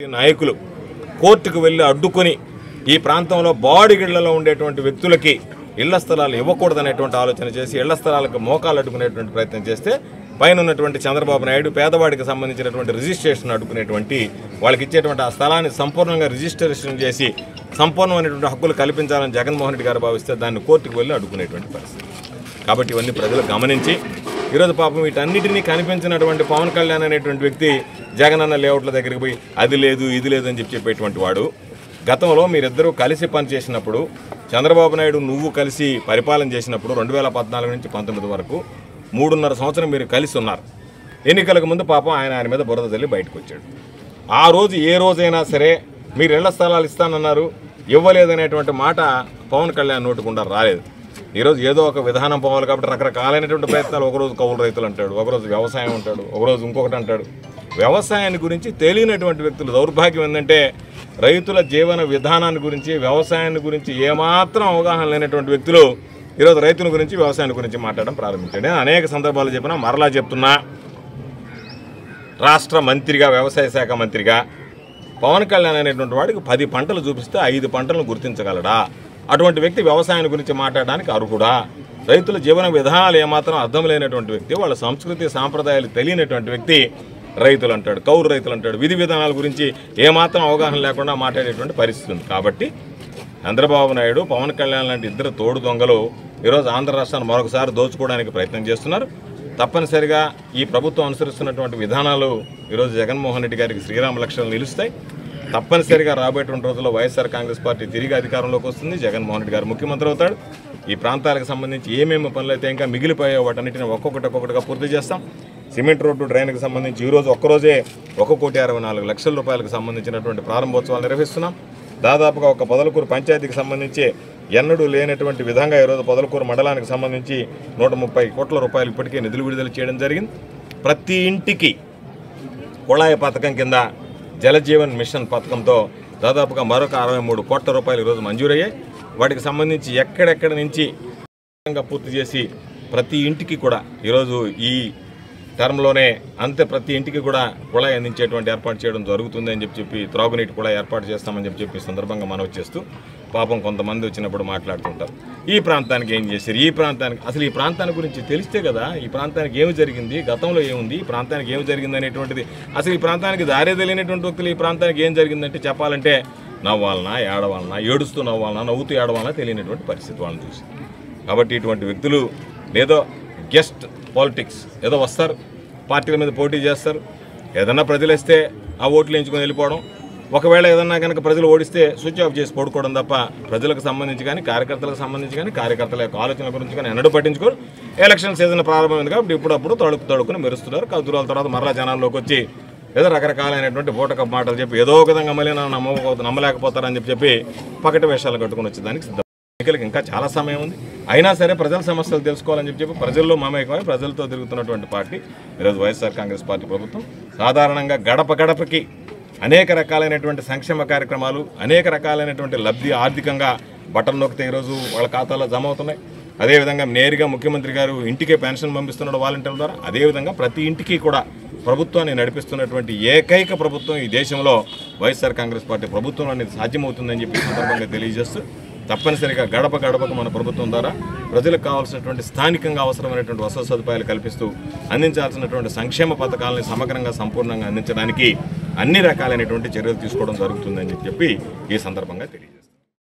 నాయకులు కోర్టుకు వెళ్ళి అడ్డుకొని ఈ ప్రాంతంలో బాడిగిళ్లలో ఉండేటువంటి వ్యక్తులకి ఇళ్ల స్థలాలు ఇవ్వకూడదనేటువంటి ఆలోచన చేసి ఇళ్ల స్థలాలకు మోకాలు అడ్డుకునేటువంటి ప్రయత్నం చేస్తే పైన ఉన్నటువంటి చంద్రబాబు నాయుడు పేదవాడికి సంబంధించినటువంటి రిజిస్ట్రేషన్ అడ్డుకునేటువంటి వాళ్ళకి ఇచ్చేటువంటి ఆ స్థలాన్ని సంపూర్ణంగా రిజిస్ట్రేషన్ చేసి సంపూర్ణమైనటువంటి హక్కులు కల్పించాలని జగన్మోహన్ రెడ్డి గారు భావిస్తే దాన్ని కోర్టుకు వెళ్ళి అడ్డుకునేటువంటి పరిస్థితి కాబట్టి ఇవన్నీ ప్రజలు గమనించి ఈరోజు పాపం వీటన్నిటినీ కనిపించినటువంటి పవన్ కళ్యాణ్ అనేటువంటి వ్యక్తి జగనన్న లేఅవుట్ల దగ్గరికి పోయి అది లేదు ఇది లేదు అని చెప్పి చెప్పేటువంటి వాడు గతంలో మీరిద్దరూ కలిసి పనిచేసినప్పుడు చంద్రబాబు నాయుడు నువ్వు కలిసి పరిపాలన చేసినప్పుడు రెండు వేల పద్నాలుగు నుంచి పంతొమ్మిది వరకు మూడున్నర సంవత్సరం మీరు కలిసి ఉన్నారు ఎన్నికలకు ముందు పాపం ఆయన ఆయన మీద బురద తల్లి బయటకు వచ్చాడు ఆ రోజు ఏ రోజైనా సరే మీరు ఇళ్ల స్థలాలు ఇస్తానన్నారు ఇవ్వలేదనేటువంటి మాట పవన్ కళ్యాణ్ నోటుకుండా రాలేదు ఈరోజు ఏదో ఒక విధానం పోవాలి కాబట్టి రకరకాలైనటువంటి ప్రయత్నాలు ఒకరోజు కౌలు రైతులు అంటాడు ఒకరోజు వ్యవసాయం అంటాడు ఒకరోజు ఇంకొకటి అంటాడు వ్యవసాయాన్ని గురించి తెలియనటువంటి వ్యక్తులు దౌర్భాగ్యం ఏంటంటే రైతుల జీవన విధానాన్ని గురించి వ్యవసాయాన్ని గురించి ఏమాత్రం అవగాహన లేనటువంటి వ్యక్తులు ఈరోజు రైతుల గురించి వ్యవసాయాన్ని గురించి మాట్లాడడం ప్రారంభించాడు నేను అనేక సందర్భాలు చెప్పినా మరలా చెప్తున్నా రాష్ట్ర మంత్రిగా వ్యవసాయ శాఖ మంత్రిగా పవన్ కళ్యాణ్ అనేటువంటి వాడికి పది పంటలు చూపిస్తే ఐదు పంటలను గుర్తించగలడా అటువంటి వ్యక్తి వ్యవసాయం గురించి మాట్లాడడానికి అర్హుడా రైతుల జీవన విధానాలు ఏమాత్రం అర్థం లేనటువంటి వ్యక్తి వాళ్ళ సంస్కృతి సాంప్రదాయాలు తెలియనటువంటి వ్యక్తి రైతులు అంటాడు కౌరు రైతులు అంటాడు విధి విధానాల గురించి ఏమాత్రం అవగాహన లేకుండా మాట్లాడేటువంటి పరిస్థితి ఉంది కాబట్టి చంద్రబాబు నాయుడు పవన్ కళ్యాణ్ లాంటి ఇద్దరు తోడు దొంగలు ఈరోజు ఆంధ్ర రాష్ట్రాన్ని మరొకసారి దోచుకోవడానికి ప్రయత్నం చేస్తున్నారు తప్పనిసరిగా ఈ ప్రభుత్వం అనుసరిస్తున్నటువంటి విధానాలు ఈరోజు జగన్మోహన్ రెడ్డి గారికి శ్రీరామ లక్ష్యాలు నిలుస్తాయి తప్పనిసరిగా రాబోయేటువంటి రోజుల్లో వైఎస్ఆర్ కాంగ్రెస్ పార్టీ తిరిగి అధికారంలోకి వస్తుంది జగన్మోహన్ రెడ్డి గారు ముఖ్యమంత్రి అవుతాడు ఈ ప్రాంతాలకు సంబంధించి ఏమేమి పనులు అయితే ఇంకా మిగిలిపోయాయో వాటన్నిటిని ఒక్కొక్కటి ఒక్కొక్కటిగా పూర్తి చేస్తాం సిమెంట్ రోడ్డు డ్రైన్కి సంబంధించి ఈరోజు ఒక్కరోజే ఒక కోటి అరవై నాలుగు లక్షల రూపాయలకు సంబంధించినటువంటి ప్రారంభోత్సవాలు నిర్వహిస్తున్నాం దాదాపుగా ఒక పొదలకూరు పంచాయతీకి సంబంధించి ఎన్నడూ లేనటువంటి విధంగా ఈరోజు పొదలకూరు మండలానికి సంబంధించి నూట ముప్పై కోట్ల రూపాయలు ఇప్పటికే నిధులు విడుదల చేయడం జరిగింది ప్రతి ఇంటికి కుళాయి పథకం కింద జలజీవన్ మిషన్ పథకంతో దాదాపుగా మరొక అరవై మూడు కోట్ల రూపాయలు ఈరోజు మంజూరయ్యాయి వాటికి సంబంధించి ఎక్కడెక్కడ నుంచి విధంగా పూర్తి చేసి ప్రతి ఇంటికి కూడా ఈరోజు ఈ టర్మ్లోనే అంతే ప్రతి ఇంటికి కూడా కుళాయి అందించేటువంటి ఏర్పాటు చేయడం జరుగుతుంది అని చెప్పి చెప్పి త్రాగునీటి కూడా ఏర్పాటు చేస్తామని చెప్పి చెప్పి సందర్భంగా మనవి చేస్తూ పాపం కొంతమంది వచ్చినప్పుడు మాట్లాడుతుంటారు ఈ ప్రాంతానికి ఏం చేశారు ఈ ప్రాంతానికి అసలు ఈ ప్రాంతాన్ని గురించి తెలిస్తే కదా ఈ ప్రాంతానికి ఏమి జరిగింది గతంలో ఏముంది ఈ ప్రాంతానికి ఏమి జరిగింది అనేటువంటిది అసలు ఈ ప్రాంతానికి దారే తెలియనటువంటి వ్యక్తులు ఈ ప్రాంతానికి ఏం జరిగిందంటే చెప్పాలంటే నవ్వాలనా ఏడవాలనా ఏడుస్తూ నవ్వాలనా నవ్వుతూ ఏడవాలనా తెలియనటువంటి పరిస్థితి వాళ్ళని చూసి కాబట్టి ఇటువంటి వ్యక్తులు ఏదో గెస్ట్ పాలిటిక్స్ ఏదో వస్తారు పార్టీల మీద పోటీ చేస్తారు ఏదన్నా ప్రజలు ఇస్తే ఆ ఓట్లు ఎంచుకొని వెళ్ళిపోవడం ఒకవేళ ఏదన్నా కనుక ప్రజలు ఓడిస్తే స్విచ్ ఆఫ్ చేసి పడుకోవడం తప్ప ప్రజలకు సంబంధించి కానీ కార్యకర్తలకు సంబంధించి కానీ కార్యకర్తల యొక్క ఆలోచన గురించి కానీ ఎన్నడూ పట్టించుకోరు ఎలక్షన్ సీజన్ ప్రారంభమైంది కాబట్టి ఇప్పుడప్పుడు తడుపు తడుకుని మెరుస్తున్నారు కొద్ది రోజుల తర్వాత మరలా జనాల్లోకి వచ్చి ఏదో రకరకాలైనటువంటి పూటక మాటలు చెప్పి ఏదో ఒక విధంగా మళ్ళీ నన్ను నమ్మకపో నమ్మలేకపోతారని చెప్పి చెప్పి పకటి వేషాలు కట్టుకుని వచ్చేదానికి సిద్ధం ఎన్నికలకు ఇంకా చాలా సమయం ఉంది అయినా సరే ప్రజల సమస్యలు తెలుసుకోవాలని చెప్పి చెప్పి ప్రజల్లో మమేకమై ప్రజలతో తిరుగుతున్నటువంటి పార్టీ ఈరోజు వైఎస్ఆర్ కాంగ్రెస్ పార్టీ ప్రభుత్వం సాధారణంగా గడప గడపకి అనేక రకాలైనటువంటి సంక్షేమ కార్యక్రమాలు అనేక రకాలైనటువంటి లబ్ధి ఆర్థికంగా బటన్ నొక్కితే ఈరోజు వాళ్ళ ఖాతాలో జమ అవుతున్నాయి అదేవిధంగా నేరుగా ముఖ్యమంత్రి గారు ఇంటికే పెన్షన్ పంపిస్తున్నాడు వాలంటీర్ల ద్వారా అదేవిధంగా ప్రతి ఇంటికి కూడా ప్రభుత్వాన్ని నడిపిస్తున్నటువంటి ఏకైక ప్రభుత్వం ఈ దేశంలో వైఎస్ఆర్ కాంగ్రెస్ పార్టీ ప్రభుత్వం అనేది సాధ్యమవుతుందని చెప్పి ఈ సందర్భంగా తెలియజేస్తూ తప్పనిసరిగా గడప గడపకు మన ప్రభుత్వం ద్వారా ప్రజలకు కావాల్సినటువంటి స్థానికంగా అవసరమైనటువంటి వసతి సదుపాయాలు కల్పిస్తూ అందించాల్సినటువంటి సంక్షేమ పథకాలని సమగ్రంగా సంపూర్ణంగా అందించడానికి అన్ని రకాలైనటువంటి చర్యలు తీసుకోవడం జరుగుతుందని చెప్పి ఈ సందర్భంగా తెలియజేస్తారు